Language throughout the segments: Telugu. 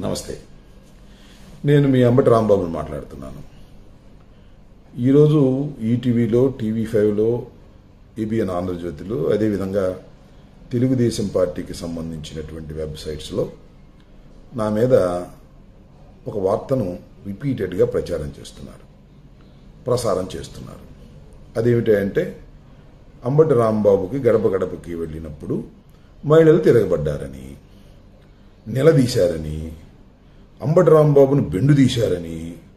నమస్తే నేను మీ అంబటి రాంబాబుని మాట్లాడుతున్నాను ఈరోజు ఈటీవీలో టీవీ ఫైవ్లో ఏబిఎన్ ఆంధ్రజ్యోతిలో అదేవిధంగా తెలుగుదేశం పార్టీకి సంబంధించినటువంటి వెబ్సైట్స్లో నా మీద ఒక వార్తను రిపీటెడ్గా ప్రచారం చేస్తున్నారు ప్రసారం చేస్తున్నారు అదేమిటి అంటే అంబటి రాంబాబుకి గడప గడపకి వెళ్ళినప్పుడు మహిళలు తిరగబడ్డారని నిలదీశారని అంబటి రాంబాబును బెండు తీశారని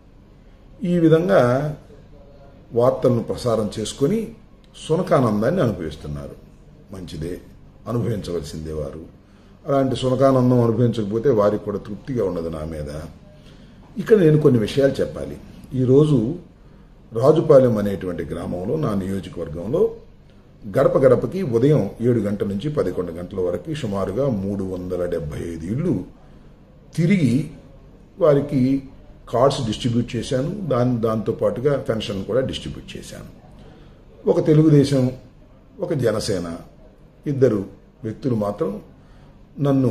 ఈ విధంగా వార్తలను ప్రసారం చేసుకొని సునకానందాన్ని అనుభవిస్తున్నారు మంచిదే అనుభవించవలసిందే వారు అలాంటి సునకానందం అనుభవించకపోతే వారికి కూడా తృప్తిగా ఉండదు నా మీద ఇక్కడ నేను కొన్ని విషయాలు చెప్పాలి ఈరోజు రాజుపాలెం అనేటువంటి గ్రామంలో నా నియోజకవర్గంలో గడప గడపకి ఉదయం ఏడు గంటల నుంచి పదకొండు గంటల వరకు సుమారుగా మూడు వందల డెబ్బై ఐదు ఇళ్ళు తిరిగి వారికి కార్డ్స్ డిస్ట్రిబ్యూట్ చేశాను దాని దాంతో పాటుగా పెన్షన్ కూడా డిస్ట్రిబ్యూట్ చేశాను ఒక తెలుగుదేశం ఒక జనసేన ఇద్దరు వ్యక్తులు మాత్రం నన్ను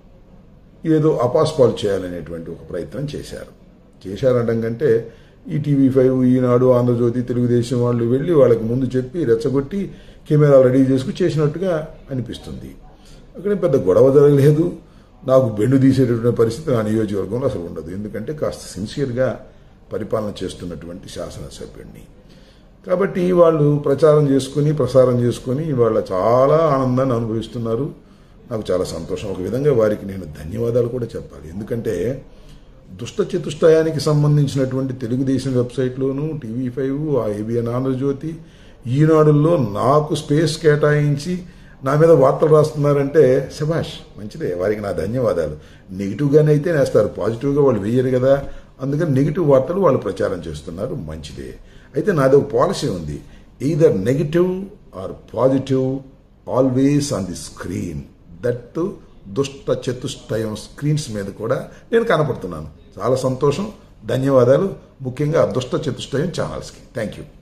ఏదో అపాస్పాలు చేయాలనేటువంటి ఒక ప్రయత్నం చేశారు చేశారనడం కంటే ఈ టీవీ ఫైవ్ ఈనాడు ఆంధ్రజ్యోతి తెలుగుదేశం వాళ్ళు వెళ్ళి వాళ్ళకి ముందు చెప్పి రెచ్చగొట్టి కెమెరా రెడీ చేసుకుని చేసినట్టుగా అనిపిస్తుంది అక్కడ పెద్ద గొడవ జరగలేదు నాకు బెండు తీసేటటువంటి పరిస్థితి నా నియోజకవర్గంలో అసలు ఉండదు ఎందుకంటే కాస్త సిన్సియర్గా పరిపాలన చేస్తున్నటువంటి శాసనసభ్యుడిని కాబట్టి వాళ్ళు ప్రచారం చేసుకుని ప్రసారం చేసుకుని వాళ్ళ చాలా ఆనందాన్ని అనుభవిస్తున్నారు నాకు చాలా సంతోషం ఒక విధంగా వారికి నేను ధన్యవాదాలు కూడా చెప్పాలి ఎందుకంటే దుష్ట చతుష్టయానికి సంబంధించినటువంటి తెలుగుదేశం వెబ్సైట్లోను టీవీ ఫైవ్ ఆ ఏబిఎన్ ఆంధ్రజ్యోతి ఈనాడుల్లో నాకు స్పేస్ కేటాయించి నా మీద వార్తలు రాస్తున్నారంటే శభాష్ మంచిదే వారికి నా ధన్యవాదాలు నెగిటివ్గానే అయితే నేస్తారు పాజిటివ్గా వాళ్ళు వేయరు కదా అందుకని నెగిటివ్ వార్తలు వాళ్ళు ప్రచారం చేస్తున్నారు మంచిదే అయితే నాది ఒక పాలసీ ఉంది either negative or positive always on the screen that దుష్ట చతుష్టయం స్క్రీన్స్ మీద కూడా నేను కనపడుతున్నాను చాలా సంతోషం ధన్యవాదాలు ముఖ్యంగా దుష్ట చతుష్టయం ఛానల్స్కి థ్యాంక్ యూ